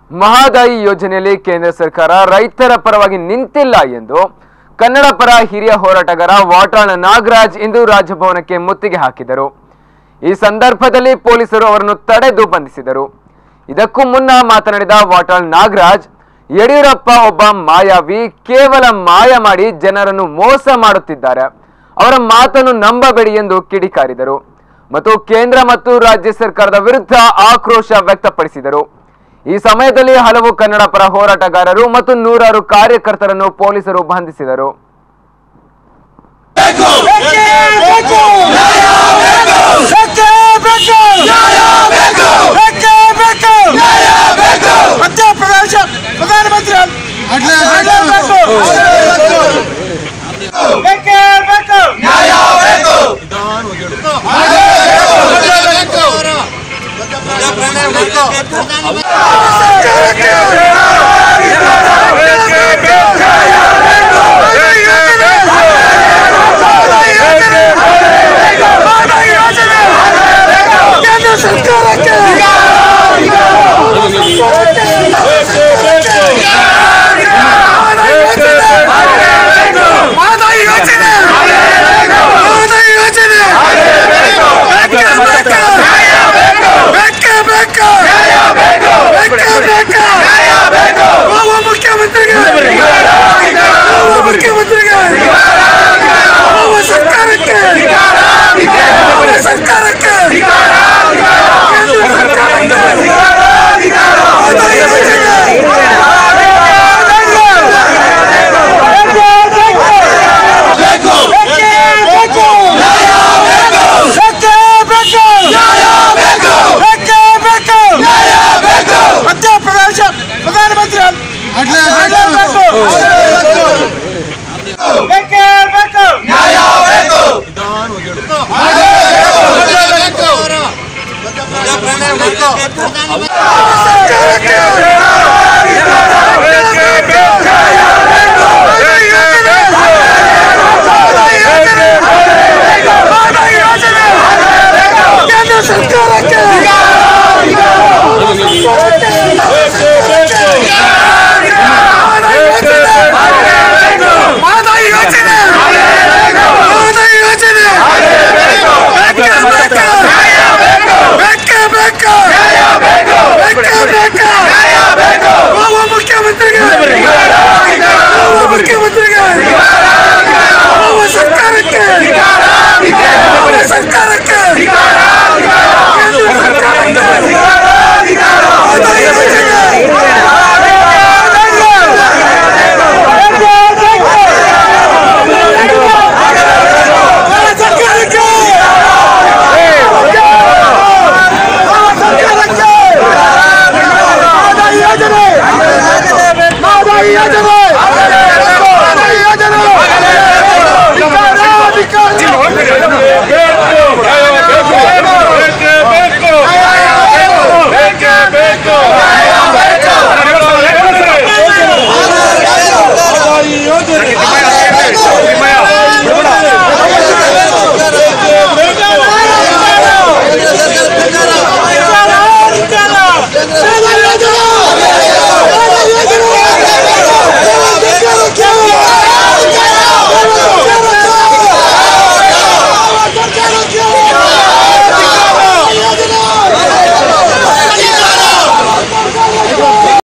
ಮಹಾದಾಯಿ ಯೋಜನೆಯಲ್ಲಿ ಕೇಂದ್ರ ಸರ್ಕಾರ ರೈತರ ಪರವಾಗಿ ನಿಂತಿಲ್ಲ ಎಂದು ಕನ್ನಡ ಪರ ಹಿರಿಯ ಹೋರಾಟಗಾರ ವಾಟಾಳ್ ನಾಗರಾಜ್ ಇಂದು ರಾಜಭವನಕ್ಕೆ ಮುತ್ತಿಗೆ ಹಾಕಿದರು ಈ ಸಂದರ್ಭದಲ್ಲಿ ಪೊಲೀಸರು ಅವರನ್ನು ತಡೆದು ಬಂಧಿಸಿದರು ಇದಕ್ಕೂ ಮುನ್ನ ಮಾತನಾಡಿದ ವಾಟಾಳ್ ನಾಗರಾಜ್ ಯಡಿಯೂರಪ್ಪ ಒಬ್ಬ ಮಾಯಾವಿ ಕೇವಲ ಮಾಯ ಮಾಡಿ ಜನರನ್ನು ಮೋಸ ಮಾಡುತ್ತಿದ್ದಾರೆ ಅವರ ಮಾತನ್ನು ನಂಬಬೇಡಿ ಎಂದು ಕಿಡಿಕಾರಿದರು ಮತ್ತು ಕೇಂದ್ರ ಮತ್ತು ರಾಜ್ಯ ಸರ್ಕಾರದ ವಿರುದ್ಧ ಆಕ್ರೋಶ ವ್ಯಕ್ತಪಡಿಸಿದರು ಈ ಸಮಯದಲ್ಲಿ ಹಲವು ಕನ್ನಡ ಪರ ಹೋರಾಟಗಾರರು ಮತ್ತು ನೂರಾರು ಕಾರ್ಯಕರ್ತರನ್ನು ಪೊಲೀಸರು ಬಂಧಿಸಿದರು ಮಧ್ಯಪ್ರದೇಶ ಪ್ರಧಾನಮಂತ್ರಿ ಬೇಕೇ ಬೇಕು ಕೇಂದ್ರ ಸರ್ಕಾರಕ್ಕೆ ಮಾದಾಯಿ ಯೋಜನೆ ಮಾದಾಯಿ ಯೋಜನೆ ಬೇಕೇ ಬೇಕು ಬೇಕೇ ಬೇಕು ಉಪ ಮುಖ್ಯಮಂತ್ರಿಗೆ ಉಪ ಮುಖ್ಯಮಂತ್ರಿಗೆ ಉಪ ಸರ್ಕಾರಕ್ಕೆ ಉಪ ಸರ್ಕಾರಕ್ಕೆ ಕೇಂದ್ರ ಸರ್ಕಾರಕ್ಕೆ ಮಾದಾಯಿ ಯೋಜನೆ ಮಧ್ಯಪ್ರದೇಶ ಪ್ರಧಾನಮಂತ್ರಿ ಬೇಕೇ ಬೇಕು ಕೇಂದ್ರ ಸರ್ಕಾರಕ್ಕೆ ಮಾದಾಯಿ ಯೋಜನೆ ಮಾದಾಯಿ ಯೋಜನೆ ಬೇಕೇ ಬೇಕು ಬೇಕೇ ಬೇಕು ಬೇಕೇ ಬೇಕು